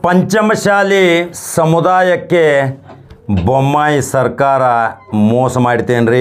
ಪಂಚಮಶಾಲಿ ಸಮುದಾಯಕ್ಕೆ ಬೊಮ್ಮಾಯಿ ಸರ್ಕಾರ ಮೋಸ ಮಾಡಿತೇನ್ರಿ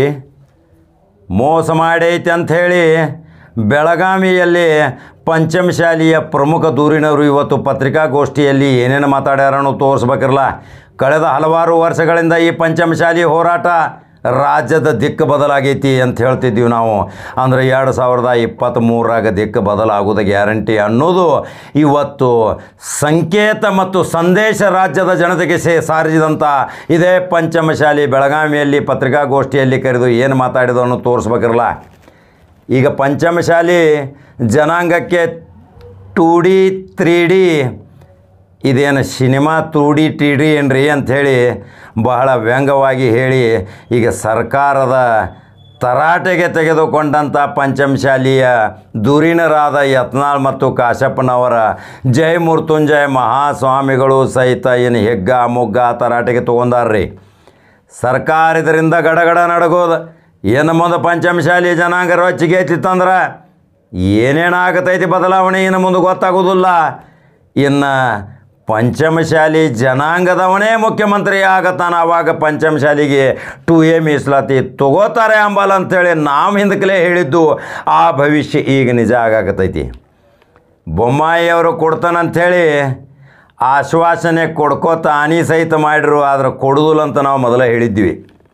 ಮೋಸ ಮಾಡೈತೆ ಅಂಥೇಳಿ ಬೆಳಗಾವಿಯಲ್ಲಿ ಪಂಚಮಶಾಲಿಯ ಪ್ರಮುಖ ದೂರಿನವರು ಇವತ್ತು ಪತ್ರಿಕಾಗೋಷ್ಠಿಯಲ್ಲಿ ಏನೇನು ಮಾತಾಡ್ಯಾರನ್ನು ತೋರಿಸ್ಬೇಕಿರಲ್ಲ ಕಳೆದ ಹಲವಾರು ವರ್ಷಗಳಿಂದ ಈ ಪಂಚಮಶಾಲಿ ಹೋರಾಟ ರಾಜ್ಯದ ದಿಕ್ಕು ಬದಲಾಗೈತಿ ಅಂತ ಹೇಳ್ತಿದ್ದೀವಿ ನಾವು ಅಂದರೆ ಎರಡು ಸಾವಿರದ ಇಪ್ಪತ್ತ್ಮೂರರಾಗ ದಿಕ್ಕು ಬದಲಾಗೋದು ಗ್ಯಾರಂಟಿ ಅನ್ನೋದು ಇವತ್ತು ಸಂಕೇತ ಮತ್ತು ಸಂದೇಶ ರಾಜ್ಯದ ಜನತೆಗೆ ಸೇ ಸಾರಿಸಿದಂಥ ಇದೇ ಪಂಚಮಶಾಲಿ ಬೆಳಗಾವಿಯಲ್ಲಿ ಪತ್ರಿಕಾಗೋಷ್ಠಿಯಲ್ಲಿ ಕರೆದು ಏನು ಮಾತಾಡಿದೋ ಅನ್ನೋ ತೋರಿಸ್ಬೇಕಿರಲ್ಲ ಈಗ ಪಂಚಮಶಾಲಿ ಜನಾಂಗಕ್ಕೆ ಟೂ ಡಿ ತ್ರೀ ಡಿ ಇದೇನು cinema two D T D ಏನ್ರಿ ಅಂಥೇಳಿ ಬಹಳ ವ್ಯಂಗ್ಯವಾಗಿ ಹೇಳಿ ಈಗ ಸರ್ಕಾರದ ತರಾಟೆಗೆ ತೆಗೆದುಕೊಂಡಂಥ ಪಂಚಮಶಾಲಿಯ ಧುರೀಣರಾದ ಯತ್ನಾಳ್ ಮತ್ತು ಕಾಶಪ್ಪನವರ ಜಯ ಮೃತ್ಯುಂಜಯ ಮಹಾಸ್ವಾಮಿಗಳು ಸಹಿತ ಏನು ಹೆಗ್ಗ ಮುಗ್ಗ ತರಾಟೆಗೆ ತೊಗೊಂಡಾರ್ರಿ ಸರ್ಕಾರ ಇದರಿಂದ ಗಡಗಡ ನಡಗೋದು ಏನು ಮುಂದೆ ಪಂಚಮಶಾಲಿ ಜನಾಂಗ ರೊಚ್ಚಿಗೆ ಎತ್ತಿತ್ತಂದ್ರೆ ಏನೇನಾಗತೈತಿ ಬದಲಾವಣೆ ಇನ್ನು ಮುಂದೆ ಗೊತ್ತಾಗೋದಿಲ್ಲ ಇನ್ನು ಪಂಚಮಶಾಲಿ ಜನಾಂಗದವನೇ ಮುಖ್ಯಮಂತ್ರಿ ಆಗತ್ತಾನ ಆವಾಗ ಪಂಚಮಶಾಲಿಗೆ ಟು ಎ ಮೀಸಲಾತಿ ತಗೋತಾರೆ ಅಂಬಲ್ ಅಂಥೇಳಿ ನಾವು ಹಿಂದಕಲೇ ಹೇಳಿದ್ದು ಆ ಭವಿಷ್ಯ ಈಗ ನಿಜ ಆಗಾಕತೈತಿ ಬೊಮ್ಮಾಯಿ ಅವರು ಕೊಡ್ತಾನಂಥೇಳಿ ಆಶ್ವಾಸನೆ ಕೊಡ್ಕೋತ ಹಾನಿ ಸಹಿತ ಮಾಡಿರು ಆದ್ರೆ ಕೊಡುದಿಲ್ಲ ಅಂತ ನಾವು ಮೊದಲೇ ಹೇಳಿದ್ವಿ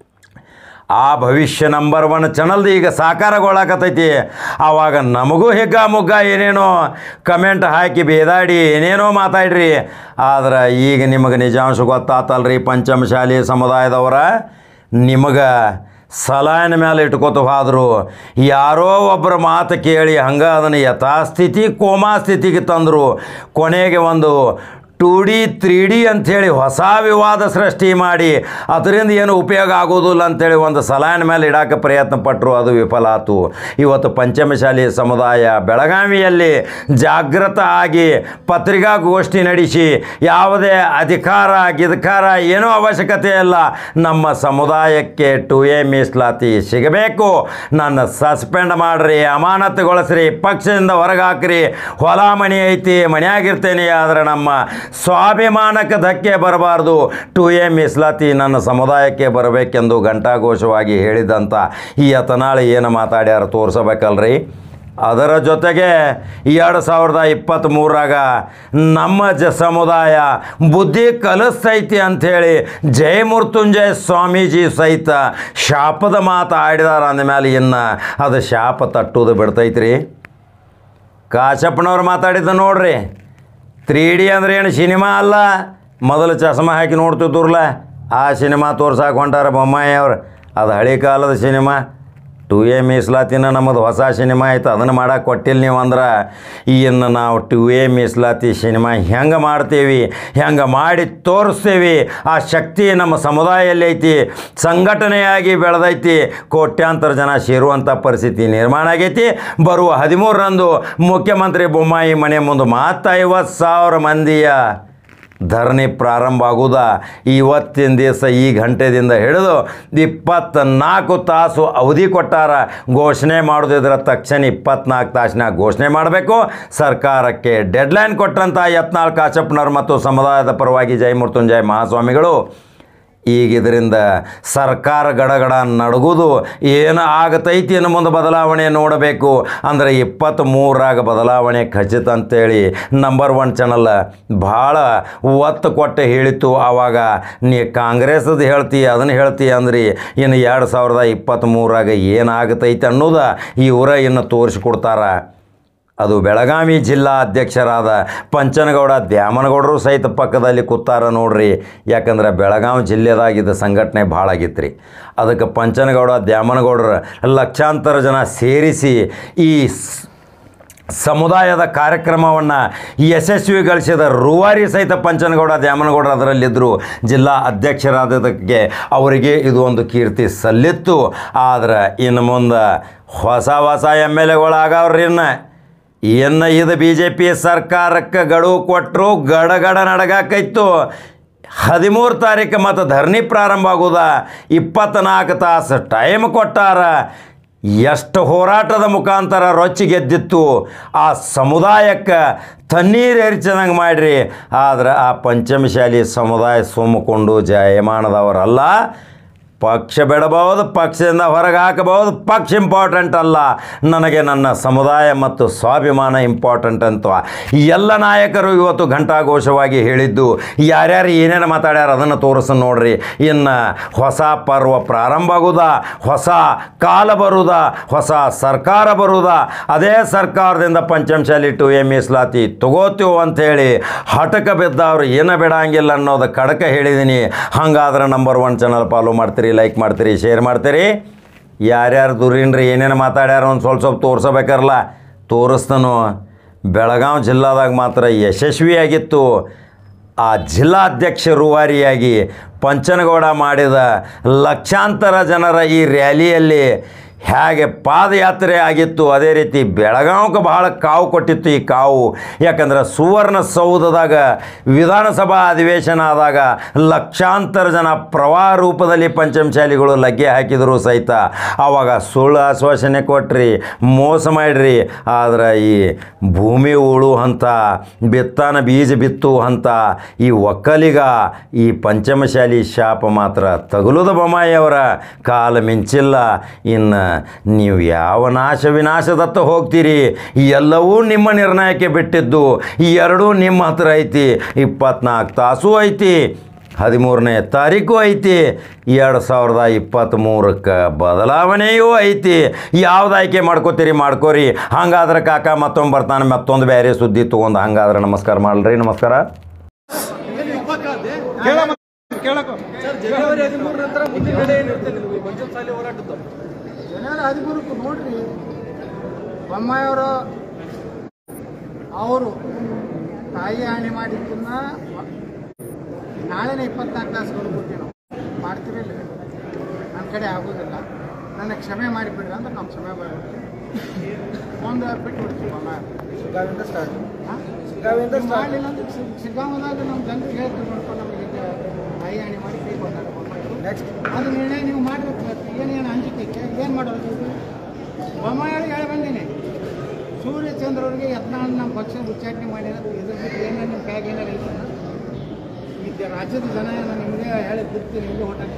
ಆ ಭವಿಷ್ಯ ನಂಬರ್ ಒನ್ ಚಾನಲ್ದು ಈಗ ಸಾಕಾರಗೊಳ್ಳಕತ್ತೈತಿ ಆವಾಗ ನಮಗೂ ಹಿಗ್ಗ ಮುಗ್ಗ ಏನೇನೋ ಕಮೆಂಟ್ ಹಾಕಿ ಬೇದಾಡಿ ಏನೇನೋ ಮಾತಾಡ್ರಿ ಆದ್ರೆ ಈಗ ನಿಮಗೆ ನಿಜಾಂಶ ಗೊತ್ತಾತಲ್ರಿ ಪಂಚಮಶಾಲಿ ಸಮುದಾಯದವರ ನಿಮಗೆ ಸಲಾಯನ ಮೇಲೆ ಇಟ್ಕೋತ ಹೋದ್ರು ಯಾರೋ ಒಬ್ಬರ ಮಾತು ಕೇಳಿ ಹಂಗೆ ಅದನ್ನು ಯಥಾಸ್ಥಿತಿ ಕೋಮಾ ಸ್ಥಿತಿಗೆ ತಂದರು ಕೊನೆಗೆ ಒಂದು ಟೂ ಡಿ ತ್ರೀ ಡಿ ಅಂಥೇಳಿ ಹೊಸ ವಿವಾದ ಸೃಷ್ಟಿ ಮಾಡಿ ಅದರಿಂದ ಏನು ಉಪಯೋಗ ಆಗೋದಿಲ್ಲ ಅಂಥೇಳಿ ಒಂದು ಸಲಾಯನ ಮೇಲೆ ಇಡೋಕೆ ಪ್ರಯತ್ನ ಪಟ್ಟರು ಅದು ವಿಫಲ ಆತು ಇವತ್ತು ಪಂಚಮಶಾಲಿ ಸಮುದಾಯ ಬೆಳಗಾವಿಯಲ್ಲಿ ಜಾಗೃತ ಆಗಿ ಪತ್ರಿಕಾಗೋಷ್ಠಿ ನಡೆಸಿ ಯಾವುದೇ ಅಧಿಕಾರ ಗಿದ್ಕಾರ ಏನೂ ಅವಶ್ಯಕತೆ ಇಲ್ಲ ನಮ್ಮ ಸಮುದಾಯಕ್ಕೆ ಟು ಎ ಮೀಸಲಾತಿ ಸಿಗಬೇಕು ನನ್ನ ಸಸ್ಪೆಂಡ್ ಮಾಡಿರಿ ಅಮಾನತುಗೊಳಿಸ್ರಿ ಪಕ್ಷದಿಂದ ಹೊರಗೆ ಹಾಕ್ರಿ ಹೊಲ ಮನೆ ಐತಿ ಮನೆಯಾಗಿರ್ತೇನೆ ಆದರೆ ನಮ್ಮ ಸ್ವಾಭಿಮಾನಕ್ಕೆ ಧಕ್ಕೆ ಬರಬಾರ್ದು ಟು ಎ ಮೀಸಲಾತಿ ನನ್ನ ಸಮುದಾಯಕ್ಕೆ ಬರಬೇಕೆಂದು ಘಂಟಾಘೋಷವಾಗಿ ಹೇಳಿದಂಥ ಈ ಯತನಾಳಿ ಏನು ಮಾತಾಡ್ಯಾರ ತೋರಿಸಬೇಕಲ್ರಿ ಅದರ ಜೊತೆಗೆ ಎರಡು ಸಾವಿರದ ಇಪ್ಪತ್ತ್ಮೂರಾಗ ನಮ್ಮ ಜ ಸಮುದಾಯ ಬುದ್ಧಿ ಕಲಿಸ್ತೈತಿ ಅಂಥೇಳಿ ಜಯಮೃತ್ಯುಂಜಯ ಸ್ವಾಮೀಜಿ ಸಹಿತ ಶಾಪದ ಮಾತು ಆಡಿದಾರ ಅಂದಮೇಲೆ ಇನ್ನು ಅದು ಶಾಪ ತಟ್ಟುವುದು ಬಿಡ್ತೈತ್ರಿ ಕಾಶಪ್ಪನವ್ರು ಮಾತಾಡಿದ್ದು ನೋಡ್ರಿ ತ್ರೀ ಡಿ ಅಂದ್ರೆ ಏನು ಸಿನಿಮಾ ಅಲ್ಲ ಮೊದಲು ಚಸ್ಮಾ ಹಾಕಿ ನೋಡ್ತಿದ್ದೂರ್ಲ ಆ ಸಿನಿಮಾ ತೋರ್ಸಾಕ ಹೊಂಟಾರ ಬೊಮ್ಮಾಯಿ ಅವ್ರು ಅದು ಹಳೆ ಕಾಲದ ಸಿನಿಮಾ ಟು ಎ ಮೀಸಲಾತಿನ ನಮ್ಮದು ಹೊಸ ಸಿನಿಮಾ ಐತೆ ಅದನ್ನು ಮಾಡಕ್ಕೆ ಕೊಟ್ಟಿಲ್ಲ ನೀವು ಅಂದ್ರೆ ಇನ್ನು ನಾವು ಟು ಎ ಮೀಸಲಾತಿ ಸಿನಿಮಾ ಹೆಂಗೆ ಮಾಡ್ತೀವಿ ಹೆಂಗೆ ಮಾಡಿ ತೋರಿಸ್ತೀವಿ ಆ ಶಕ್ತಿ ನಮ್ಮ ಸಮುದಾಯದಲ್ಲಿ ಐತಿ ಸಂಘಟನೆಯಾಗಿ ಬೆಳೆದೈತಿ ಕೋಟ್ಯಾಂತರ ಜನ ಸೇರುವಂಥ ಪರಿಸ್ಥಿತಿ ನಿರ್ಮಾಣ ಆಗೈತಿ ಬರುವ ಹದಿಮೂರರಂದು ಮುಖ್ಯಮಂತ್ರಿ ಬೊಮ್ಮಾಯಿ ಮನೆ ಮುಂದೆ ಮಾತ್ರ ಐವತ್ತು ಸಾವಿರ ಮಂದಿಯ ಧರಣಿ ಪ್ರಾರಂಭ ಆಗುವುದ ಇವತ್ತಿನ ದಿವಸ ಈ ಗಂಟೆದಿಂದ ಹಿಡಿದು ಇಪ್ಪತ್ತ್ನಾಲ್ಕು ತಾಸು ಅವಧಿ ಕೊಟ್ಟಾರ ಘೋಷಣೆ ಮಾಡೋದಿದ್ರೆ ತಕ್ಷಣ ಇಪ್ಪತ್ನಾಲ್ಕು ತಾಸಿನಾಗ ಘೋಷಣೆ ಮಾಡಬೇಕು ಸರ್ಕಾರಕ್ಕೆ ಡೆಡ್ಲೈನ್ ಕೊಟ್ಟಂಥ ಯತ್ನಾಳ್ ಕಾಚಪ್ಪನವ್ರು ಮತ್ತು ಸಮುದಾಯದ ಪರವಾಗಿ ಜಯ ಮೃತ್ಯುಂಜಯ ಮಹಾಸ್ವಾಮಿಗಳು ಈಗ ಇದರಿಂದ ಸರ್ಕಾರ ಗಡಗಡ ನಡಗುದು ಏನು ಆಗತೈತಿ ಅನ್ನೋ ಮುಂದೆ ಬದಲಾವಣೆ ನೋಡಬೇಕು ಅಂದರೆ ಇಪ್ಪತ್ತ್ಮೂರಾಗ ಬದಲಾವಣೆ ಖಚಿತ ಅಂತೇಳಿ ನಂಬರ್ ಒನ್ ಚಾನಲ್ ಭಾಳ ಒತ್ತು ಕೊಟ್ಟು ಹೇಳಿತ್ತು ಆವಾಗ ನೀ ಕಾಂಗ್ರೆಸ್ದು ಹೇಳ್ತಿ ಅದನ್ನು ಹೇಳ್ತಿ ಅಂದ್ರಿ ಇನ್ನು ಎರಡು ಸಾವಿರದ ಇಪ್ಪತ್ತ್ಮೂರಾಗ ಏನಾಗತೈತಿ ಅನ್ನೋದ ಇವರ ಇನ್ನು ತೋರಿಸ್ಕೊಡ್ತಾರ ಅದು ಬೆಳಗಾವಿ ಜಿಲ್ಲಾ ಅಧ್ಯಕ್ಷರಾದ ಪಂಚನಗೌಡ ದ್ಯಾಮನಗೌಡರು ಸಹಿತ ಪಕ್ಕದಲ್ಲಿ ಕೂತಾರ ನೋಡ್ರಿ ಯಾಕಂದ್ರೆ ಬೆಳಗಾವಿ ಜಿಲ್ಲೆದಾಗಿದ್ದ ಸಂಘಟನೆ ಭಾಳ ಆಗಿತ್ತು ರೀ ಅದಕ್ಕೆ ಪಂಚನಗೌಡ ದ್ಯಾಮನಗೌಡರ ಲಕ್ಷಾಂತರ ಜನ ಸೇರಿಸಿ ಈ ಸ್- ಸಮುದಾಯದ ಕಾರ್ಯಕ್ರಮವನ್ನು ಯಶಸ್ವಿಗೊಳಿಸಿದ ರೂವಾರಿ ಸಹಿತ ಪಂಚನಗೌಡ ದ್ಯಾಮನಗೌಡ ಅದರಲ್ಲಿದ್ದರು ಜಿಲ್ಲಾ ಅಧ್ಯಕ್ಷರಾದದಕ್ಕೆ ಅವರಿಗೆ ಇದು ಒಂದು ಕೀರ್ತಿ ಸಲ್ಲಿತ್ತು ಆದ್ರೆ ಇನ್ನು ಮುಂದೆ ಹೊಸ ಹೊಸ ಎಮ್ ಎಲ್ ಎಗಳು ಆಗವ್ರಿ ಇನ್ನು ಇನ್ನು ಇದು ಬಿ ಜೆ ಪಿ ಸರ್ಕಾರಕ್ಕೆ ಗಡುವು ಕೊಟ್ಟರು ಗಡಗಡ ನಡಗಾಕೈತು ಹದಿಮೂರು ತಾರೀಕು ಮತ್ತು ಧರಣಿ ಪ್ರಾರಂಭ ಆಗೋದ ಇಪ್ಪತ್ತ್ನಾಲ್ಕು ತಾಸು ಟೈಮ್ ಕೊಟ್ಟಾರ ಎಷ್ಟು ಹೋರಾಟದ ಮುಖಾಂತರ ರೊಚ್ಚಿ ಗೆದ್ದಿತ್ತು ಆ ಸಮುದಾಯಕ್ಕೆ ತಣ್ಣೀರು ಎರಚದಂಗೆ ಮಾಡಿರಿ ಆದ್ರೆ ಆ ಪಂಚಮಶಾಲಿ ಸಮುದಾಯ ಸುಮ್ಮಕೊಂಡು ಜಯಮಾನದವರಲ್ಲ ಪಕ್ಷ ಬಿಡಬಹುದು ಪಕ್ಷದಿಂದ ಹೊರಗೆ ಹಾಕಬಹುದು ಪಕ್ಷ ಇಂಪಾರ್ಟೆಂಟ್ ಅಲ್ಲ ನನಗೆ ನನ್ನ ಸಮುದಾಯ ಮತ್ತು ಸ್ವಾಭಿಮಾನ ಇಂಪಾರ್ಟೆಂಟ್ ಅಂತ ಈ ಎಲ್ಲ ನಾಯಕರು ಇವತ್ತು ಘಂಟಾಘೋಷವಾಗಿ ಹೇಳಿದ್ದು ಯಾರ್ಯಾರು ಏನೇನು ಮಾತಾಡ್ಯಾರ ಅದನ್ನು ತೋರಿಸ ನೋಡ್ರಿ ಇನ್ನು ಹೊಸ ಪರ್ವ ಪ್ರಾರಂಭ ಆಗುದ ಹೊಸ ಕಾಲ ಬರುದ ಹೊಸ ಸರ್ಕಾರ ಬರುದ ಅದೇ ಸರ್ಕಾರದಿಂದ ಪಂಚಮಶಾಲಿ ಟು ಎ ಮೀಸಲಾತಿ ತಗೋತೀವಿ ಅಂಥೇಳಿ ಹಠಕ ಬಿದ್ದವ್ರು ಏನು ಬಿಡಂಗಿಲ್ಲ ಅನ್ನೋದು ಕಡಕ ಹೇಳಿದ್ದೀನಿ ಹಂಗಾದ್ರೆ ನಂಬರ್ ಒನ್ ಚಾನಲ್ ಫಾಲೋ ಮಾಡ್ತೀರಿ ಲೈಕ್ ಮಾಡ್ತೀರಿ ಶೇರ್ ಮಾಡ್ತೀರಿ ಯಾರ್ಯಾರು ದುರೀನ್ರಿ ಏನೇನು ಮಾತಾಡ್ಯಾರ ಒಂದು ಸ್ವಲ್ಪ ಸ್ವಲ್ಪ ತೋರ್ಸಬೇಕಲ್ಲ ತೋರಿಸ್ತಾನು ಬೆಳಗಾವಿ ಜಿಲ್ಲಾದಾಗ ಮಾತ್ರ ಯಶಸ್ವಿಯಾಗಿತ್ತು ಆ ಜಿಲ್ಲಾಧ್ಯಕ್ಷ ರೂವಾರಿಯಾಗಿ ಪಂಚನಗೌಡ ಮಾಡಿದ ಲಕ್ಷಾಂತರ ಜನರ ಈ ರ್ಯಾಲಿಯಲ್ಲಿ ಹೇಗೆ ಪಾದಯಾತ್ರೆ ಆಗಿತ್ತು ಅದೇ ರೀತಿ ಬೆಳಗಾವಿಗೆ ಬಹಳ ಕಾವು ಕೊಟ್ಟಿತ್ತು ಈ ಕಾವು ಯಾಕಂದ್ರೆ ಸುವರ್ಣ ಸೌಧದಾಗ ವಿಧಾನಸಭಾ ಅಧಿವೇಶನ ಆದಾಗ ಲಕ್ಷಾಂತರ ಜನ ಪ್ರವಾಹ ರೂಪದಲ್ಲಿ ಪಂಚಮಶಾಲಿಗಳು ಲಗ್ಗೆ ಹಾಕಿದರು ಸಹಿತ ಆವಾಗ ಸುಳ್ಳು ಆಶ್ವಾಸನೆ ಕೊಟ್ರಿ ಮೋಸ ಮಾಡಿರಿ ಆದ್ರೆ ಈ ಭೂಮಿ ಉಳು ಅಂತ ಬಿತ್ತಾನ ಬೀಜ ಬಿತ್ತು ಅಂತ ಈ ಒಕ್ಕಲಿಗ ಈ ಪಂಚಮಶಾಲಿ ಶಾಪ ಮಾತ್ರ ತಗುಲುದ ಬೊಮ್ಮಾಯಿಯವರ ಕಾಲ ಮಿಂಚಿಲ್ಲ ಇನ್ನು ನೀವು ಯಾವ ನಾಶ ವಿನಾಶದತ್ತ ಹೋಗ್ತೀರಿ ಈ ಎಲ್ಲವೂ ನಿಮ್ಮ ನಿರ್ಣಯಕ್ಕೆ ಬಿಟ್ಟಿದ್ದು ಈ ಎರಡೂ ನಿಮ್ಮ ಹತ್ರ ಐತಿ ಇಪ್ಪತ್ನಾಲ್ಕು ತಾಸು ಐತಿ ಹದಿಮೂರನೇ ತಾರೀಕು ಐತಿ ಎರಡು ಸಾವಿರದ ಇಪ್ಪತ್ತ್ಮೂರಕ್ಕೆ ಬದಲಾವಣೆಯೂ ಐತಿ ಯಾವ್ದು ಆಯ್ಕೆ ಮಾಡ್ಕೋತೀರಿ ಮಾಡ್ಕೋರಿ ಹಂಗಾದ್ರೆ ಕಾಕ ಮತ್ತೊಂದು ಬರ್ತಾನೆ ಮತ್ತೊಂದು ಬೇರೆ ಸುದ್ದಿ ತೊಗೊಂಡು ಹಂಗಾದ್ರೆ ನಮಸ್ಕಾರ ಮಾಡ್ರಿ ನಮಸ್ಕಾರ ಜನವರಿ ಹದಿಮೂರು ನಂತರ ಮುಂದಿನ ನಡೆ ಏನಿರುತ್ತೆ ನಿಮಗೆ ಪಂಚಮಸಾಲಿ ಹೋರಾಟದ್ದು ಜನವರಿ ಹದಿಮೂರಕ್ಕೆ ನೋಡ್ರಿ ಬೊಮ್ಮಾಯಿಯವರು ಅವರು ತಾಯಿ ಹಾನಿ ಮಾಡಿದ್ದನ್ನ ನಾಳೆನೇ ಇಪ್ಪತ್ನಾಲ್ಕು ತಾಸು ಕೊಡ್ಬಿಟ್ಟು ನಾವು ಮಾಡ್ತಿರಲಿಲ್ಲ ನನ್ನ ಕಡೆ ಆಗೋದಿಲ್ಲ ನನಗೆ ಕ್ಷಮೆ ಮಾಡಿಬಿಡ್ರಿ ಅಂದ್ರೆ ನಾವು ಕ್ಷಮೆ ಮಾಡಿಬಿಡ್ತೀವಿ ಒಂದು ಬಿಟ್ಟು ಬಿಡ್ತೀವಿ ಬೊಮ್ಮಾಯಿ ಶಿಗ್ಗಾವಿಂದ ಸ್ಟಾರ್ಟ್ ಹಾಂ ಶಿಗ್ಗಾವಿಂದ ಸ್ಟಾರ್ಟ್ ಮಾಡಲಿಲ್ಲ ಅಂದ್ರೆ ಶಿ- ಶಿಗ್ಗಾಂವದಾಗ ನಮ್ಮ ಜನರಿಗೆ ಹೇಳ್ತೀವಿ ನೋಡ್ಕೊಂಡು ನಮಗೆ ಈಗ ತಾಯಿ ಹಾನಿ ಮಾಡಿ ಕೈ ಕೊಟ್ಟಾರೆ ಬೊಮ್ಮಾಯಿ ನೆಕ್ಸ್ಟ್ ಅದು ನಿರ್ಣಯ ನೀವು ಮಾಡಬೇಕು ಏನೇನು ಅಂಜಿಕೆ ಏನು ಮಾಡೋದು ನೀವು ಬೊಮ್ಮಾಯಿಗೆ ಹೇಳಿ ಬಂದೀನಿ ಸೂರ್ಯಚಂದ್ರವ್ರಿಗೆ ಯತ್ನಾಳ್ ನಮ್ಮ ಪಕ್ಷ ಉಚ್ಚಾಟನೆ ಮಾಡಿದ ಇದ್ರ ಬಿಟ್ಟು ಏನಾರು ನಿಮ್ಮ ಕೈಗೆ ಏನಾರು ಐತನ ಈಗ ರಾಜ್ಯದ ಜನ ಏನೋ ನಿಮಗೆ ಹೇಳಿ ಬಿಡ್ತೀನಿ ನಿಮಗೆ ಹೊಟ್ಟಾಗ್ತೀನಿ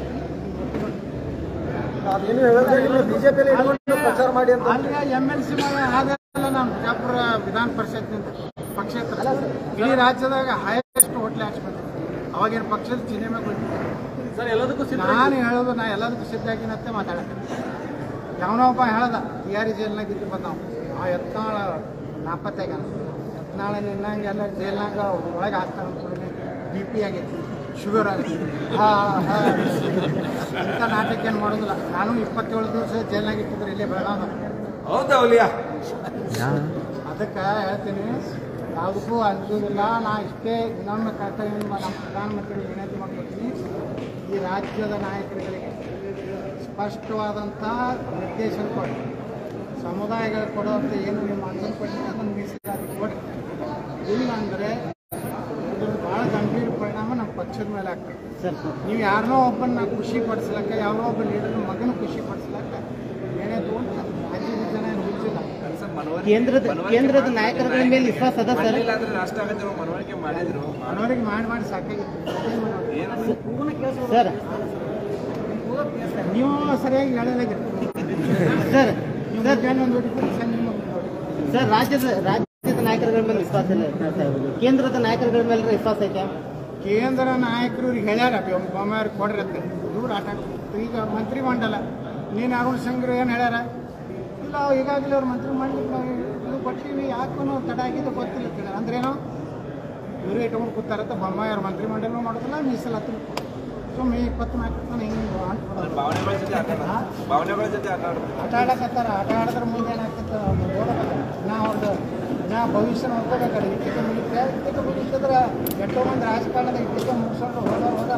ನಾವೇನು ಹೇಳೋದಿಲ್ಲ ಬಿಜೆಪಿಯಲ್ಲಿ ಇಟ್ಕೊಂಡು ಪ್ರಚಾರ ಮಾಡಿ ಅಂತ ಅಲ್ಲಿಗೆ ಎಮ್ ಎಲ್ ಸಿ ಆಗಲ್ಲ ನಮ್ಮ ಬಿಜಾಪುರ ವಿಧಾನ ಪರಿಷತ್ನಿಂದ ಪಕ್ಷೇತರ ಇಡೀ ರಾಜ್ಯದಾಗ ಹೈಯೆಸ್ಟ್ ಹೋಟ್ಲೆ ಹಾಕ್ಸ್ ಬಂದಿದೆ ಅವಾಗೇನು ಪಕ್ಷದ ಚಿಹ್ನೆ ಮೇಲೆ ಬಂದಿದೆ ಸರ್ ಎಲ್ಲದಕ್ಕೂ ಸಿದ್ಧ ನಾನು ಹೇಳೋದು ನಾ ಎಲ್ಲದಕ್ಕೂ ಸಿದ್ಧಾಗಿನಂತೆ ಮಾತಾಡಕ್ಕೆ ಯಾವನೋ ಒಬ್ಬ ಹೇಳ್ದ ಟಿ ಆರ್ ಜೈಲ್ನಾಗ ಇದ್ದು ಬಂದ ನಾವು ಆ ಯತ್ನಾಳ ನಾಪತ್ತಾಗ್ಯಾನ ಯತ್ನಾಳ ನಿನ್ನಂಗೆ ಎಲ್ಲ ಜೈಲ್ನಾಗ ಒಳಗೆ ಹಾಕ್ತಾನೆ ಅಂದ್ಕೊಂಡು ಬಿ ಪಿ ಆಗೈತಿ ಶುಗರ್ ಆಗೈತಿ ಹಾ ಹಾ ಇಂಥ ನಾಟಕ ಏನು ಮಾಡೋದಿಲ್ಲ ನಾನು ಇಪ್ಪತ್ತೇಳು ದಿವಸ ಜೈಲ್ನಾಗ ಇಟ್ಟಿದ್ರೆ ಇಲ್ಲೇ ಬೆಳಗಾವ ಹೌದಾ ಒಲಿಯಾ ಅದಕ್ಕೆ ಹೇಳ್ತೀನಿ ಯಾವುದಕ್ಕೂ ಅಂಜೋದಿಲ್ಲ ನಾ ಇಷ್ಟೇ ಇನ್ನೊಮ್ಮೆ ಕರ್ತವ್ಯ ನಮ್ಮ ಪ್ರಧಾನಮಂತ್ರಿಗಳು ವಿನಂತಿ ಮಾಡ್ಕೊತೀನಿ ಈ ರಾಜ್ಯದ ನಾಯಕರುಗಳಿಗೆ ಸ್ಪಷ್ಟವಾದಂಥ ನಿರ್ದೇಶನ ಕೊಡಿ ಸಮುದಾಯಗಳು ಕೊಡುವಂಥ ಏನು ನಿಮ್ಮ ಅನ್ಸನ್ ಕೊಡಿ ಅದನ್ನು ಮೀಸಲಾತಿ ಕೊಡಿ ಇಲ್ಲ ಅಂದರೆ ಇದು ಭಾಳ ಗಂಭೀರ ಪರಿಣಾಮ ನಮ್ಮ ಪಕ್ಷದ ಮೇಲೆ ಆಗ್ತದೆ ನೀವು ಯಾರನ್ನೋ ಒಬ್ಬನ ಖುಷಿ ಪಡಿಸ್ಲಕ್ಕ ಯಾರೋ ಒಬ್ಬ ಲೀಡರ್ ಮಗನ ಖುಷಿ ಪಡಿಸ್ಲಕ್ಕ ಏನೇ ತೊಗೊಂಡು ರಾಜ್ಯದ ಜನ ಏನು ಹುಚ್ಚಿಲ್ಲ ಕೇಂದ್ರದ ಕೇಂದ್ರದ ನಾಯಕರುಗಳ ಮೇಲೆ ವಿಶ್ವಾಸ ಅದ ಸರ್ ಆದ್ರೆ ರಾಷ್ಟ್ರ ಆಗತ್ತೆ ಮನವರಿಕೆ ಮಾಡಿದ್ರು ಮನವರಿಗೆ ಮಾಡಿ ಮಾಡಿ ಸಾಕಾಗಿತ್ತು ಅದೇ ಮನವರಿಕೆ. ಸರ್ ನೀವು ಸರಿಯಾಗಿ ಹೇಳಲಾಗಿತ್ತು ಸರ್ ನೀವು ಮುಂಜಾನೆ ಒಂದು ಹೊಡಿತೀರಿ, ಸಂಜೆ ಒಂದು ಹೊಡಿತೀರಿ. ಸರ್ ರಾಜ್ಯದ ರಾಜ್ಯದ ನಾಯಕರುಗಳ ಮೇಲೆ ವಿಶ್ವಾಸ ಇಲ್ಲ ಸರ್ ಇರೋದು. ಕೇಂದ್ರದ ನಾಯಕರುಗಳ ಮೇಲೆ ವಿಶ್ವಾಸ ಐತೆ ಕೇಂದ್ರ ನಾಯಕರು ಇವ್ರಿಗೆ ಹೇಳ್ಯಾರ ಬೊಮ್ಮಾರು ಕೊಡ್ರಿ ಅಂತ ಇವ್ರು ಆಟ ಆಡ್ತಾರೆ. ಈಗ ಮಂತ್ರಿ ಮಂಡಲ ನೀನು ಅರುಣ್ ಸಂಗ್ರು ಏನು ಹೇಳ್ಯಾರ ಇಲ್ಲ ಈಗಾಗಲೇ ಅವ್ರು ಮಂತ್ರಿ ಮಾಡ್ಲಿಕ್ಕೆ ನಾವು ಇದು ಕೊಟ್ಟಿವಿ ಯಾಕೂ ತಡ ಆಗಿದೆ ಗೊತ್ತಿಲ್ಲ ಅಂತ ಹೇಳ್ಯಾರ. ಅಂದ್ರೇನು ಇವರು ಇಟ್ಕೊಂಡು ಕೂತಾರತ್ತ ಬೊಮ್ಮಾಯಿ ಅವ್ರ ಮಂತ್ರಿ ಮಂಡಲ ಮಾಡೋದಿಲ್ಲ ಮೀಸಲಾತಿ ಸುಮ್ಮನೆ ಇಪ್ಪತ್ನಾಲ್ಕು ತನ ಹಿಂಗೆ ಭಾವನೆಗಳ ಜೊತೆ ಆಟ ಆಡೋದು. ಭಾವನೆಗಳ ಜೊತೆ ಆಟ ಆಡೋದು ಆಟ ಆಡಕತ್ತಾರ ಆಟ ಆಡಿದ್ರೆ ಮುಂದೆ ಏನಾಗ್ತದೆ ನಾ ಅವ್ರದ್ದು ನಾ ಭವಿಷ್ಯ ನೋಡ್ಕೋಬೇಕಾರೆ ಇಟ್ಟಿಗೆ ಮುಗಿತೆ ಇಟ್ಟಿಗೆ ಮುಗಿತಿದ್ರೆ ಎಷ್ಟೋ ಮಂದಿ ರಾಜಕಾರಣದ ಇಟ್ಟಿಗೆ ಮುಗಿಸ್ಕೊಂಡು ಹೋಗೋರು ಹೋದಾರ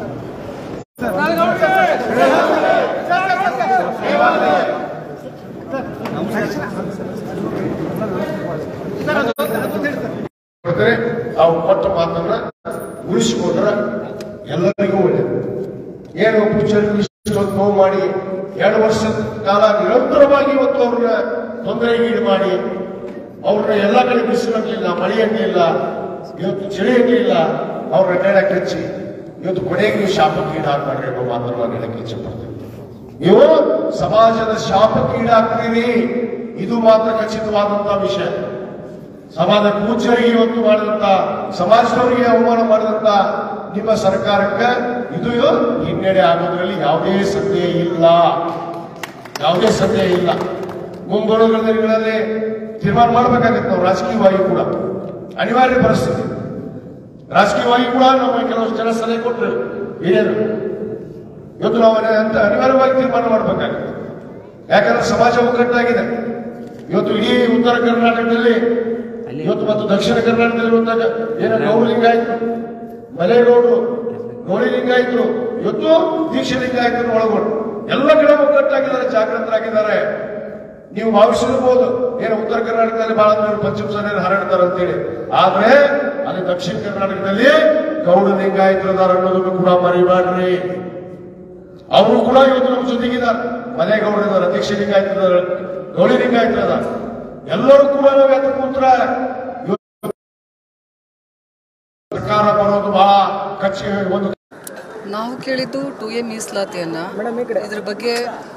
ಕೊಡ್ತಾರೆ ಅವು ಕೊಟ್ಟ ಮಾತನ್ನ ಉಳಿಸಿಕೊಂಡ್ರೆ ಎಲ್ಲರಿಗೂ ಒಳ್ಳೇದು ಏನು ಪೂಜಾರಿ ಇಷ್ಟೊಂದು ನೋವು ಮಾಡಿ ಎರಡು ವರ್ಷದ ಕಾಲ ನಿರಂತರವಾಗಿ ಇವತ್ತು ಅವ್ರನ್ನ ತೊಂದರೆಗೆ ಈಡು ಮಾಡಿ ಅವ್ರನ್ನ ಎಲ್ಲ ಕಡೆ ಬಿಸಿಲಿರಲಿಲ್ಲ ಮಳೆ ಇಲ್ಲ ಇವತ್ತು ಚಳಿ ಇಲ್ಲ ಅವ್ರನ್ನ ನೆಡಕ್ಕೆ ಹಚ್ಚಿ ಇವತ್ತು ಕೊನೆಗೆ ನೀವು ಶಾಪಕ್ಕೆ ಈಡಾಗ್ಬೇಡ್ರಿ ಅನ್ನೋ ಮಾತನ್ನು ನಾನು ಹೇಳಕ್ಕೆ ಇಚ್ಛೆಪಡ್ತೀನಿ ನೀವು ಸಮಾಜದ ಶಾಪಕ್ಕೆ ಈಡಾಗ್ತೀರಿ ಇದು ಮಾತ್ರ ಖಚಿತವಾದಂತಹ ವಿಷಯ ಸಮಾಜ ಪೂಜ್ಯರಿಗೆ ಇವತ್ತು ಮಾಡಿದಂತ ಸಮಾಜದವರಿಗೆ ಅವಮಾನ ಮಾಡಿದಂತ ನಿಮ್ಮ ಸರ್ಕಾರಕ್ಕೆ ಇದು ಹಿನ್ನಡೆ ಆಗೋದ್ರಲ್ಲಿ ಯಾವುದೇ ಸಂದೇಹ ಇಲ್ಲ ಯಾವುದೇ ಸಂದೇಹ ಇಲ್ಲ ಮುಂಬರುವ ದಿನಗಳಲ್ಲಿ ತೀರ್ಮಾನ ಮಾಡಬೇಕಾಗತ್ತೆ ನಾವು ರಾಜಕೀಯವಾಗಿ ಕೂಡ ಅನಿವಾರ್ಯ ಪರಿಸ್ಥಿತಿ ರಾಜಕೀಯವಾಗಿ ಕೂಡ ನಮ್ಮ ಕೆಲವಷ್ಟು ಜನ ಸಲಹೆ ಕೊಟ್ಟರು ಹಿರಿಯರು ಇವತ್ತು ನಾವು ಅನಿ- ಅಂತ ಅನಿವಾರ್ಯವಾಗಿ ತೀರ್ಮಾನ ಮಾಡಬೇಕಾಗುತ್ತೆ ಯಾಕಂದ್ರೆ ಸಮಾಜ ಒಗ್ಗಟ್ಟಾಗಿದೆ ಇವತ್ತು ಇಡೀ ಉತ್ತರ ಕರ್ನಾಟಕದಲ್ಲಿ ಇವತ್ತು ಮತ್ತು ದಕ್ಷಿಣ ಕರ್ನಾಟಕದಲ್ಲಿ ಇರುವಂತಹ ಏನು ಗೌಡ ಲಿಂಗಾಯತರು ಮಲೆಗೌಡರು ಗೌಳಿ ಲಿಂಗಾಯತರು ಇವತ್ತು ದೀಕ್ಷೆ ಲಿಂಗಾಯತರು ಒಳಗೊಂಡು ಎಲ್ಲ ಕಡೆ ಒಗ್ಗಟ್ಟಾಗಿದ್ದಾರೆ ಜಾಗೃತರಾಗಿದ್ದಾರೆ ನೀವು ಭಾವಿಸಿರ್ಬೋದು ಏನು ಉತ್ತರ ಕರ್ನಾಟಕದಲ್ಲಿ ಬಹಳ ಮಂದಿ ಪಂಚಮ ಸನ್ನಿಧಾನ ಹರಡ್ತಾರೆ ಅಂತೇಳಿ ಆದ್ರೆ ಅಲ್ಲಿ ದಕ್ಷಿಣ ಕರ್ನಾಟಕದಲ್ಲಿ ಗೌಡ ಲಿಂಗಾಯತರದಾರ ಅನ್ನೋದನ್ನು ಕೂಡ ಮರಿಬೇಡ್ರಿ ಅವರು ಕೂಡ ಇವತ್ತು ನಮ್ಮ ಜೊತೆಗಿದ್ದಾರೆ ಮಲೆಗೌಡರಿದ್ದಾರೆ ಅಧ್ಯಕ್ಷ ಲಿಂಗಾಯತರಿದ್ದಾರೆ ಗೌಳಿ ಲಿಂಗಾಯತರಿದ್ದಾರೆ ಎಲ್ಲರೂ ಕೂಡ ನಾವು ಎತ್ತ ಕೂತ್ರ ಇವತ್ತು ಸರ್ಕಾರ ಬರೋದು ಬಹಳ ಕಚ್ಚಿ ಒಂದು ನಾವು ಕೇಳಿದ್ದು ಟು ಎ ಮೀಸಲಾತಿಯನ್ನ ಇದ್ರ ಬಗ್ಗೆ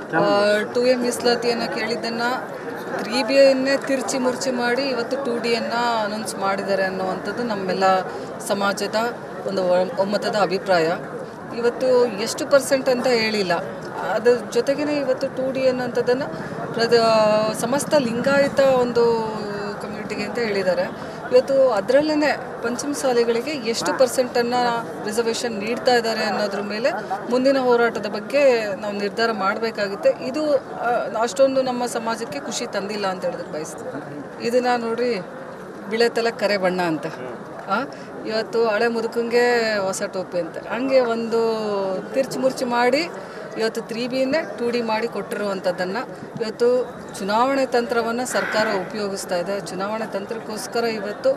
ಟು ಎ ಮೀಸಲಾತಿಯನ್ನ ಕೇಳಿದ್ದನ್ನ ತ್ರೀ ಬಿ ಅನ್ನೇ ತಿರ್ಚಿ ಮುರ್ಚಿ ಮಾಡಿ ಇವತ್ತು ಟು ಡಿಯನ್ನ ಅನೌನ್ಸ್ ಮಾಡಿದ್ದಾರೆ ಅನ್ನುವಂಥದ್ದು ನಮ್ಮೆಲ್ಲ ಸಮಾಜದ ಒಂದು ಒ- ಒಮ್ಮತದ ಅಭಿಪ್ರಾಯ ಇವತ್ತು ಎಷ್ಟು ಪರ್ಸೆಂಟ್ ಅಂತ ಹೇಳಿಲ್ಲ ಅದ್ರ ಜೊತೆಗೇನೆ ಇವತ್ತು ಟು ಡಿ ಅನ್ನೋಂಥದ್ದನ್ನು ಪ್ರದ ಸಮಸ್ತ ಲಿಂಗಾಯತ ಒಂದು ಕಮ್ಯುನಿಟಿಗೆ ಅಂತ ಹೇಳಿದ್ದಾರೆ ಇವತ್ತು ಅದರಲ್ಲೇ ಪಂಚಮಸಾಲಿಗಳಿಗೆ ಎಷ್ಟು ಪರ್ಸೆಂಟನ್ನು ರಿಸರ್ವೇಷನ್ ನೀಡ್ತಾ ಇದ್ದಾರೆ ಅನ್ನೋದ್ರ ಮೇಲೆ ಮುಂದಿನ ಹೋರಾಟದ ಬಗ್ಗೆ ನಾವು ನಿರ್ಧಾರ ಮಾಡಬೇಕಾಗುತ್ತೆ ಇದು ಆ, ಅಷ್ಟೊಂದು ನಮ್ಮ ಸಮಾಜಕ್ಕೆ ಖುಷಿ ತಂದಿಲ್ಲ ಅಂತ ಹೇಳಿದ್ರೆ ಬಯಸ್ತೀನಿ ಇದನ್ನ ನೋಡ್ರಿ ಬಿಳೆತಲ ಕರೆ ಬಣ್ಣ ಅಂತ ಆ, ಇವತ್ತು ಹಳೆ ಮುದುಕಂಗೆ ಹೊಸ ಟೋಪಿ ಅಂತ ಹಂಗೆ ಒಂದು ತಿರ್ಚಿ ಮುರ್ಚಿ ಮಾಡಿ ಇವತ್ತು ತ್ರೀ ಬಿನೇ ಟು ಡಿ ಮಾಡಿ ಕೊಟ್ಟಿರುವಂಥದ್ದನ್ನು ಇವತ್ತು ಚುನಾವಣೆ ತಂತ್ರವನ್ನು ಸರ್ಕಾರ ಉಪಯೋಗಿಸ್ತಾ ಇದೆ ಚುನಾವಣೆ ತಂತ್ರಕ್ಕೋಸ್ಕರ ಇವತ್ತು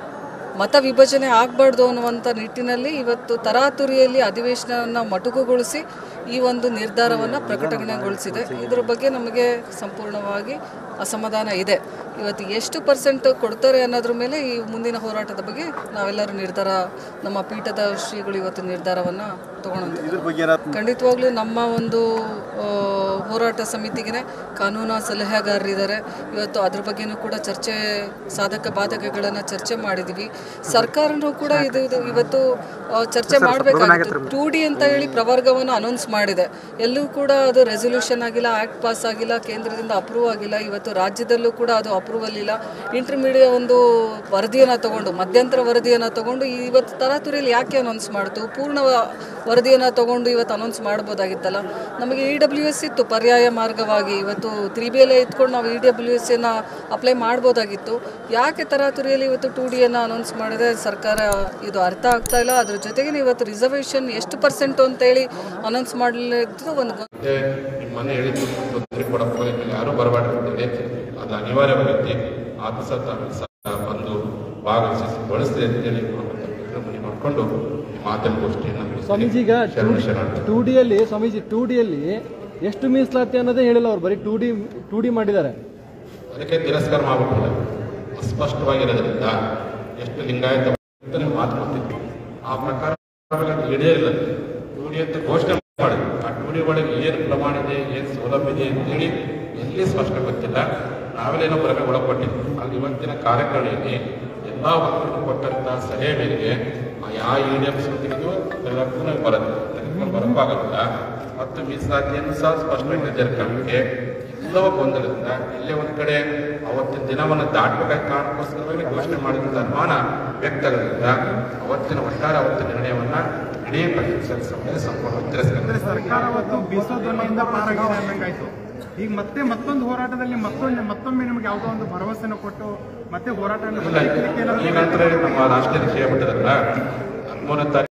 ಮತ ವಿಭಜನೆ ಆಗಬಾರ್ದು ಅನ್ನುವಂಥ ನಿಟ್ಟಿನಲ್ಲಿ ಇವತ್ತು ತರಾತುರಿಯಲ್ಲಿ ಅಧಿವೇಶನವನ್ನು ಮೊಟಕುಗೊಳಿಸಿ ಈ ಒಂದು ನಿರ್ಧಾರವನ್ನು ಪ್ರಕಟಣೆಗೊಳಿಸಿದೆ ಇದರ ಬಗ್ಗೆ ನಮಗೆ ಸಂಪೂರ್ಣವಾಗಿ ಅಸಮಾಧಾನ ಇದೆ ಇವತ್ತು ಎಷ್ಟು ಪರ್ಸೆಂಟ್ ಕೊಡ್ತಾರೆ ಅನ್ನೋದ್ರ ಮೇಲೆ ಈ ಮುಂದಿನ ಹೋರಾಟದ ಬಗ್ಗೆ ನಾವೆಲ್ಲರೂ ನಿರ್ಧಾರ ನಮ್ಮ ಪೀಠದ ಶ್ರೀಗಳು ಇವತ್ತು ನಿರ್ಧಾರವನ್ನು ತಗೊಳ್ಳೋದು ಖಂಡಿತವಾಗ್ಲೂ ನಮ್ಮ ಒಂದು ಆ, ಹೋರಾಟ ಸಮಿತಿಗೆ ಕಾನೂನು ಸಲಹೆಗಾರರಿದ್ದಾರೆ ಇವತ್ತು ಅದ್ರ ಬಗ್ಗೆನೂ ಕೂಡ ಚರ್ಚೆ ಸಾಧಕ ಬಾಧಕಗಳನ್ನು ಚರ್ಚೆ ಮಾಡಿದ್ವಿ ಸರ್ಕಾರನೂ ಕೂಡ ಇದು ಇದು ಇವತ್ತು ಆ, ಚರ್ಚೆ ಮಾಡಬೇಕಾಗಿತ್ತು ಟೂ ಡಿ ಅಂತ ಹೇಳಿ ಪ್ರವರ್ಗವನ್ನು ಅನೌನ್ಸ್ ಮಾಡಿದೆ ಎಲ್ಲೂ ಕೂಡ ಅದು ರೆಸೊಲ್ಯೂಷನ್ ಆಗಿಲ್ಲ ಆಕ್ಟ್ ಪಾಸ್ ಆಗಿಲ್ಲ ಕೇಂದ್ರದಿಂದ ಅಪ್ರೂವ್ ಆಗಿಲ್ಲ ಇವತ್ತು ರಾಜ್ಯದಲ್ಲೂ ಕೂಡ ಅದು ಅಪ್ರೂವಲ್ ಇಲ್ಲ ಇಂಟರ್ಮೀಡಿಯೇಟ್ ಒಂದು ವರದಿಯನ್ನು ತಗೊಂಡು ಮಧ್ಯಂತರ ವರದಿಯನ್ನು ತಗೊಂಡು ಇವತ್ತು ತರಾತುರಿಯಲ್ಲಿ ಯಾಕೆ ಅನೌನ್ಸ್ ಮಾಡ್ತು ಪೂರ್ಣ ವ- ವರದಿಯನ್ನು ತಗೊಂಡು ಇವತ್ತು ಅನೌನ್ಸ್ ಮಾಡ್ಬೋದಾಗಿತ್ತಲ್ಲ ನಮಗೆ ಇ ಡಬ್ಲ್ಯೂ ಎಸ್ ಇತ್ತು ಪರ್ಯಾಯ ಮಾರ್ಗವಾಗಿ ಇವತ್ತು ತ್ರೀ ಬಿ ಎಲ್ ಇಟ್ಕೊಂಡು ನಾವು ಇ ಡಬ್ಲ್ಯೂ ಎಸ್ ಅನ್ನ ಅಪ್ಲೈ ಮಾಡ್ಬೋದಾಗಿತ್ತು ಯಾಕೆ ತರಾತುರಿಯಲ್ಲಿ ಇವತ್ತು ಟು ಡಿಯನ್ನು ಅನೌನ್ಸ್ ಮಾಡಿದೆ ಸರ್ಕಾರ ಇದು ಅರ್ಥ ಆಗ್ತಾ ಇಲ್ಲ ಅದ್ರ ಜೊತೆಗೆ ಇವತ್ತು ರಿಸರ್ವೇಷನ್ ಎಷ್ಟು ಪರ್ಸೆಂಟು ಅಂತೇಳಿ ಅನೌನ್ಸ್ ಮಾಡಲಿದ್ದು ಒಂದು ಗೊ- ಮತ್ತೆ ನಿಮ್ಮ ಮನೆ ಹೇಳಿದ್ದು ತೊಂದರೆ ಕೊಡಕ್ಕೆ ಹೋಗಿ ಯಾರು ಬರಬಾರ್ದು ಅಂತೇಳಿ ಅದು ಅನಿವಾರ್ಯವಾಗೈತಿ ಆದ ಸಹ ತಾವು ಸಹ ಬಂದು ಭಾಗವಹಿಸಿ ಬಳಸ್ತೀರಿ ಅಂತೇಳಿ ಮನೆ ಮಾಡಿಕೊಂಡು ಮಾತಿನ ಗೋಷ್ಠಿಯನ್ನು ಸ್ವಾಮೀಜಿಗ ಶರಣ ಶರಣ ಟೂ ಡಿಯಲ್ಲಿ ಸ್ವಾಮೀಜಿ ಟೂ ಡಿಯಲ್ಲಿ ಎಷ್ಟು ಮೀಸಲಾತಿ ಅನ್ನೋದೇ ಹೇಳಿಲ್ಲ ಅವ್ರು ಬರೀ ಟೂ ಡಿ ಟೂ ಡಿ ಮಾಡಿದ್ದಾರೆ ಅದಕ್ಕೆ ತಿರಸ್ಕಾರ ಮಾಡಬೇಕಿಲ್ಲ ಅಸ್ಪಷ್ಟವಾಗಿರೋದ್ರಿಂದ ಎಷ್ಟು ಲಿಂಗಾಯತ ಅಂತ ನೀವು ಮಾತು ಮಾಡ್ತಿದ್ವಿ ಆ ಪ್ರಕಾರ ಹಿಡಿಯಲಿಲ್ಲ ಟೂಡಿ ಅಂತ ಘೋಷಣೆ ಮಾಡಿದ್ರು ಆ ಟೂಡಿ ಒಳಗೆ ಏನು ಪ್ರಮಾಣ ಇದೆ ಏನು ಸೌಲಭ್ಯ ಇದೆ ಅಂತೇಳಿ ಎಲ್ಲಿ ಸ್ಪಷ್ಟ ಗೊತ್ತಿಲ್ಲ ನಾವೆಲ್ಲೇನೋ ಬರಬೇಕು ಒಳಪಟ್ಟಿದ್ವಿ ಅಲ್ಲಿ ಇವತ್ತಿನ ಕಾರ್ಯಕ್ರಮದಲ್ಲಿ ಎಲ್ಲ ವಕೀಲರು ಕೊಟ್ಟಂತ ಸಲಹೆ ಮೇರೆಗೆ ಆ ಯಾವ ಇ ಡಿ ಎಫ್ ಸಮಿತಿಗೂ ಎಲ್ಲಕ್ಕೂ ನಾವು ಬರುತ್ತೆ ತೆಗೆದುಕೊಂಡು ಬರೋಕ್ಕಾಗಲ್ಲ ಮತ್ತು ಮೀಸಲಾತಿಯನ್ನು ಸಹ ಸ್ಪಷ್ಟವಾಗಿ ನಿರ್ಧಾರ ಕ್ರಮಕ್ಕೆ ಎಲ್ಲವ ಗೊಂದಲದಿಂದ ಇಲ್ಲೇ ಒಂದ್ ಕಡೆ ಅವತ್ತಿನ ದಿನವನ್ನು ದಾಟಬೇಕಾದ ಕಾರಣಕ್ಕೋಸ್ಕರವಾಗಿ ಘೋಷಣೆ ಮಾಡಿದ ಅನುಮಾನ ವ್ಯಕ್ತ ಆಗೋದ್ರಿಂದ ಅವತ್ತಿನ ಒಟ್ಟಾರೆ ಅವತ್ತಿನ ನಿರ್ಣಯವನ್ನ ಇಡೀ ಪಂಚಾಯತ್ ಸಭೆಯಲ್ಲಿ ಸಂಪೂರ್ಣ ತಿರಸ್ಕಾರ ಸರ್ಕಾರ ಅವತ್ತು ಬೀಸೋದೊಂದಿಯಿಂದ ಪಾರಾಗಿದೆ ಅನ್ನಂಗಾಯ್ತು ಈಗ ಮತ್ತೆ ಮತ್ತೊಂದು ಹೋರಾಟದಲ್ಲಿ ಮತ್ತೊಂದು ಮತ್ತೊಮ್ಮೆ ನಿಮ್ಗೆ ಯಾವುದೋ ಒಂದು ಭರವಸೆನ ಕೊಟ್ಟು ಮತ್ತೆ ಹೋರಾಟ ಇಲ್ಲ, ಈ ನಂತರ ನಮ್ಮ ರಾಷ್ಟ್ರೀಯ ಅಧ್ಯಕ್ಷ ಹೇಳ್ಬಿಟ್ಟಿದಾರಲ್ಲ ಹದಿಮೂರನೇ ತಾರೀಕು